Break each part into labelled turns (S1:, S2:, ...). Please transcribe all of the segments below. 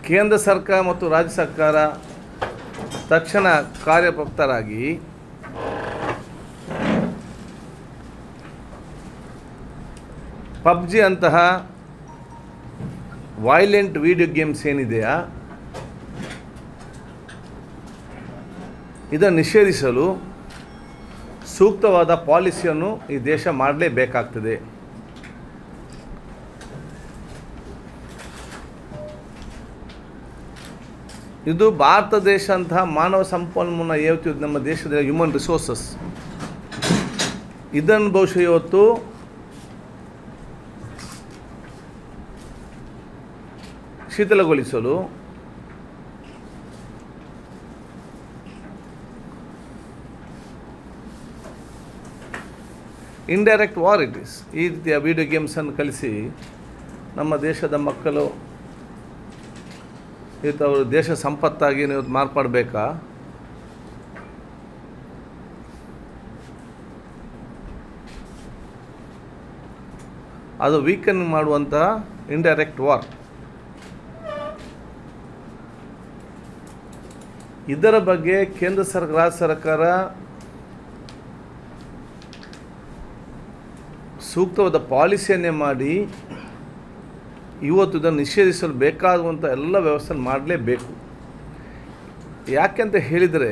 S1: ಕೇಂದ್ರ ಸರ್ಕಾರ ಮತ್ತು ರಾಜ್ಯ ಸರ್ಕಾರ ತಕ್ಷಣ ಕಾರ್ಯಪ್ರಪ್ತರಾಗಿ ಪಬ್ಜಿ ಅಂತಹ ವೈಲೆಂಟ್ ವಿಡಿಯೋ ಗೇಮ್ಸ್ ಏನಿದೆಯಾ ಇದನ್ನು ನಿಷೇಧಿಸಲು ಸೂಕ್ತವಾದ ಪಾಲಿಸಿಯನ್ನು ಈ ದೇಶ ಮಾಡಲೇಬೇಕಾಗ್ತದೆ ಇದು ಭಾರತ ದೇಶ ಅಂತಹ ಮಾನವ ಸಂಪನ್ಮೂಲ ಇವತ್ತು ನಮ್ಮ ದೇಶದ ಹ್ಯೂಮನ್ ರಿಸೋರ್ಸಸ್ ಇದನ್ನು ಬಹುಶಃ ಇವತ್ತು ಶಿಥಿಲಗೊಳಿಸಲು ಇಂಡೈರೆಕ್ಟ್ ವಾರ್ ಇಟ್ ಈಸ್ ಈ ರೀತಿಯ ವಿಡಿಯೋ ಗೇಮ್ಸನ್ನು ಕಲಿಸಿ ನಮ್ಮ ದೇಶದ ಮಕ್ಕಳು ಇವತ್ತು ಅವರು ದೇಶ ಸಂಪತ್ತಾಗಿ ನೀವು ಮಾರ್ಪಾಡಬೇಕಾ ಅದು ವೀಕನ್ ಮಾಡುವಂತಹ ಇಂಡೈರೆಕ್ಟ್ ವಾರ್ ಇದರ ಬಗ್ಗೆ ಕೇಂದ್ರ ಸರ್ಕಾರ ರಾಜ್ಯ ಸರ್ಕಾರ ಸೂಕ್ತವಾದ ಪಾಲಿಸಿಯನ್ನೇ ಮಾಡಿ ಇವತ್ತು ಇದನ್ನು ನಿಷೇಧಿಸಲು ಬೇಕಾಗುವಂಥ ಎಲ್ಲ ವ್ಯವಸ್ಥೆ ಮಾಡಲೇಬೇಕು ಯಾಕೆಂತ ಹೇಳಿದರೆ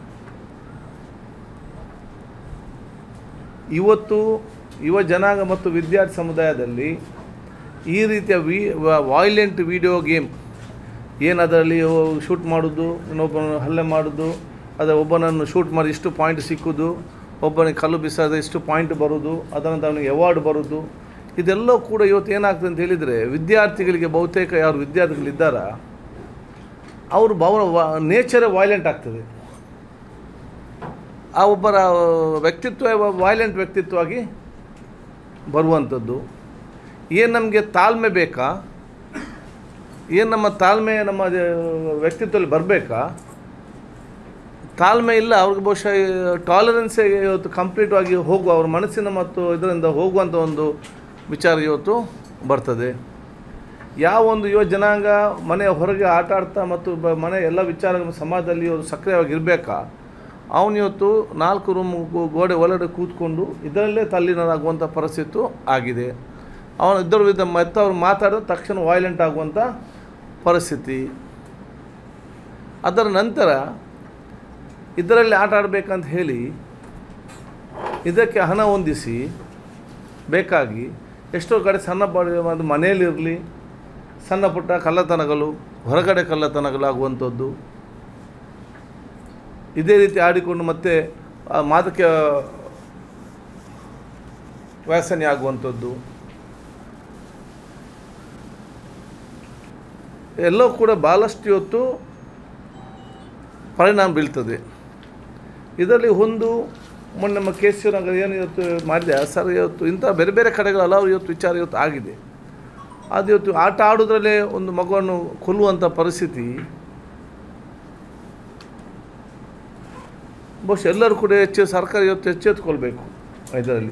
S1: ಇವತ್ತು ಯುವ ಜನಾಂಗ ಮತ್ತು ವಿದ್ಯಾರ್ಥಿ ಸಮುದಾಯದಲ್ಲಿ ಈ ರೀತಿಯ ವಿ ವಾಯ್ಲೆಂಟ್ ವಿಡಿಯೋ ಗೇಮ್ ಏನು ಅದರಲ್ಲಿ ಶೂಟ್ ಮಾಡೋದು ಇನ್ನೊಬ್ಬನ ಹಲ್ಲೆ ಮಾಡೋದು ಅದರ ಒಬ್ಬನನ್ನು ಶೂಟ್ ಮಾಡಿ ಇಷ್ಟು ಪಾಯಿಂಟ್ ಸಿಕ್ಕುದು ಒಬ್ಬನಿಗೆ ಕಲ್ಲು ಬಿಸಾದ ಇಷ್ಟು ಪಾಯಿಂಟ್ ಬರೋದು ಅದರಂತ ಅವನಿಗೆ ಅವಾರ್ಡ್ ಬರೋದು ಇದೆಲ್ಲ ಕೂಡ ಇವತ್ತು ಏನಾಗ್ತದೆ ಅಂತ ಹೇಳಿದರೆ ವಿದ್ಯಾರ್ಥಿಗಳಿಗೆ ಬಹುತೇಕ ಯಾರು ವಿದ್ಯಾರ್ಥಿಗಳಿದ್ದಾರ ಅವರು ಅವರ ನೇಚರೇ ವಾಯ್ಲೆಂಟ್ ಆಗ್ತದೆ ಆ ಒಬ್ಬರ ವ್ಯಕ್ತಿತ್ವ ವಾಯ್ಲೆಂಟ್ ವ್ಯಕ್ತಿತ್ವವಾಗಿ ಬರುವಂಥದ್ದು ಏನು ನಮಗೆ ತಾಳ್ಮೆ ಬೇಕಾ ಏನು ನಮ್ಮ ತಾಳ್ಮೆ ನಮ್ಮ ವ್ಯಕ್ತಿತ್ವದಲ್ಲಿ ಬರಬೇಕಾ ತಾಳ್ಮೆ ಇಲ್ಲ ಅವ್ರಿಗೆ ಬಹುಶಃ ಟಾಲರೆನ್ಸೇ ಇವತ್ತು ಕಂಪ್ಲೀಟಾಗಿ ಹೋಗುವ ಅವ್ರ ಮನಸ್ಸಿನ ಮತ್ತು ಇದರಿಂದ ಹೋಗುವಂಥ ಒಂದು ವಿಚಾರ ಇವತ್ತು ಬರ್ತದೆ ಯಾವ ಒಂದು ಯುವ ಜನಾಂಗ ಮನೆಯ ಹೊರಗೆ ಆಟ ಆಡ್ತಾ ಮತ್ತು ಬ ಮನೆ ಎಲ್ಲ ವಿಚಾರಗಳು ಸಮಾಜದಲ್ಲಿ ಇವರು ಸಕ್ರಿಯವಾಗಿ ಇರಬೇಕಾ ಅವನು ಇವತ್ತು ನಾಲ್ಕು ರೂಮ್ ಗೋಡೆ ಒಳಗಡೆ ಕೂತ್ಕೊಂಡು ಇದರಲ್ಲೇ ತಲ್ಲಿನರಾಗುವಂಥ ಪರಿಸ್ಥಿತಿ ಆಗಿದೆ ಅವನು ಇದ್ದರ ವಿರುದ್ಧ ಮತ್ತೆ ಅವ್ರು ಮಾತಾಡಿದ ತಕ್ಷಣ ವಾಯ್ಲೆಂಟ್ ಆಗುವಂಥ ಪರಿಸ್ಥಿತಿ ಅದರ ನಂತರ ಇದರಲ್ಲಿ ಆಟ ಆಡಬೇಕಂತ ಹೇಳಿ ಇದಕ್ಕೆ ಹಣ ಹೊಂದಿಸಿ ಬೇಕಾಗಿ ಎಷ್ಟೋ ಕಡೆ ಸಣ್ಣ ಪಡ ಒಂದು ಮನೆಯಲ್ಲಿರಲಿ ಸಣ್ಣ ಪುಟ್ಟ ಕಳ್ಳತನಗಳು ಹೊರಗಡೆ ಕಳ್ಳತನಗಳಾಗುವಂಥದ್ದು ಇದೇ ರೀತಿ ಆಡಿಕೊಂಡು ಮತ್ತೆ ಆ ಮಾದಕ ವ್ಯಸನೆ ಆಗುವಂಥದ್ದು ಎಲ್ಲೋ ಕೂಡ ಭಾಳಷ್ಟು ಇವತ್ತು ಪರಿಣಾಮ ಬೀಳ್ತದೆ ಇದರಲ್ಲಿ ಒಂದು ಮೊನ್ನೆ ನಮ್ಮ ಕೆ ಸಿ ನಗರ ಏನು ಇವತ್ತು ಮಾಡಿದೆ ಸರ್ ಇವತ್ತು ಇಂಥ ಬೇರೆ ಬೇರೆ ಕಡೆಗಳು ಹಲವು ಇವತ್ತು ವಿಚಾರ ಇವತ್ತು ಆಗಿದೆ ಅದು ಇವತ್ತು ಆಟ ಆಡೋದ್ರಲ್ಲೇ ಒಂದು ಮಗುವನ್ನು ಕೊಲ್ಲುವಂಥ ಪರಿಸ್ಥಿತಿ ಬಹುಶಃ ಎಲ್ಲರೂ ಕೂಡ ಹೆಚ್ಚು ಸರ್ಕಾರ ಇವತ್ತು ಎಚ್ಚೆತ್ತುಕೊಳ್ಬೇಕು ಇದರಲ್ಲಿ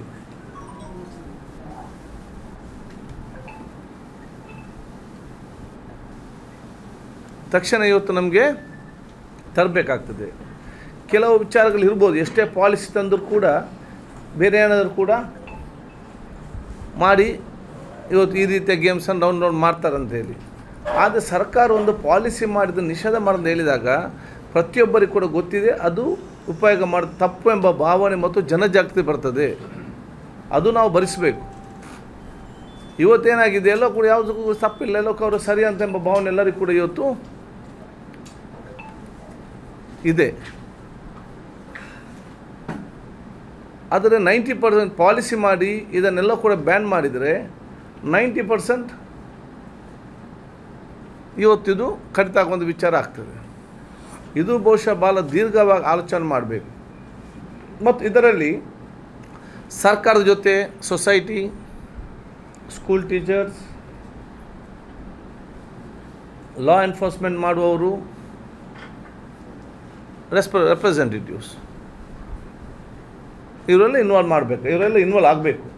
S1: ತಕ್ಷಣ ಇವತ್ತು ನಮಗೆ ತರಬೇಕಾಗ್ತದೆ ಕೆಲವು ವಿಚಾರಗಳು ಇರ್ಬೋದು ಎಷ್ಟೇ ಪಾಲಿಸಿ ತಂದರೂ ಕೂಡ ಬೇರೆ ಏನಾದರೂ ಕೂಡ ಮಾಡಿ ಇವತ್ತು ಈ ರೀತಿಯ ಗೇಮ್ಸನ್ನು ಡೌನ್ಲೋಡ್ ಮಾಡ್ತಾರಂತ ಹೇಳಿ ಆದರೆ ಸರ್ಕಾರ ಒಂದು ಪಾಲಿಸಿ ಮಾಡಿದ ನಿಷೇಧ ಮಾಡೋದು ಹೇಳಿದಾಗ ಪ್ರತಿಯೊಬ್ಬರಿಗೂ ಕೂಡ ಗೊತ್ತಿದೆ ಅದು ಉಪಯೋಗ ಮಾಡೋದು ತಪ್ಪು ಎಂಬ ಭಾವನೆ ಮತ್ತು ಜನಜಾಗೃತಿ ಬರ್ತದೆ ಅದು ನಾವು ಭರಿಸಬೇಕು ಇವತ್ತೇನಾಗಿದೆ ಎಲ್ಲೋ ಕೂಡ ಯಾವುದಕ್ಕೂ ತಪ್ಪಿಲ್ಲ ಎಲ್ಲೋ ಅವರು ಸರಿ ಅಂತ ಎಂಬ ಭಾವನೆ ಎಲ್ಲರಿಗೂ ಕೂಡ ಇವತ್ತು ಇದೆ ಆದರೆ ನೈಂಟಿ ಪರ್ಸೆಂಟ್ ಪಾಲಿಸಿ ಮಾಡಿ ಇದನ್ನೆಲ್ಲ ಕೂಡ ಬ್ಯಾನ್ ಮಾಡಿದರೆ ನೈಂಟಿ ಪರ್ಸೆಂಟ್ ಇವತ್ತಿದು ಕಡಿತ ಆಗುವಂಥ ವಿಚಾರ ಆಗ್ತದೆ ಇದು ಬಹುಶಃ ಭಾಳ ದೀರ್ಘವಾಗಿ ಆಲೋಚನೆ ಮಾಡಬೇಕು ಮತ್ತು ಇದರಲ್ಲಿ ಸರ್ಕಾರದ ಜೊತೆ society school teachers law enforcement ಮಾಡುವವರು ರೆಸ್ಪ ರೆಪ್ರೆಸೆಂಟೇಟಿವ್ಸ್ ಇವರೆಲ್ಲ ಇನ್ವಾಲ್ವ್ ಮಾಡಬೇಕು ಇವರೆಲ್ಲ ಇನ್ವಾಲ್ವ್ ಆಗಬೇಕು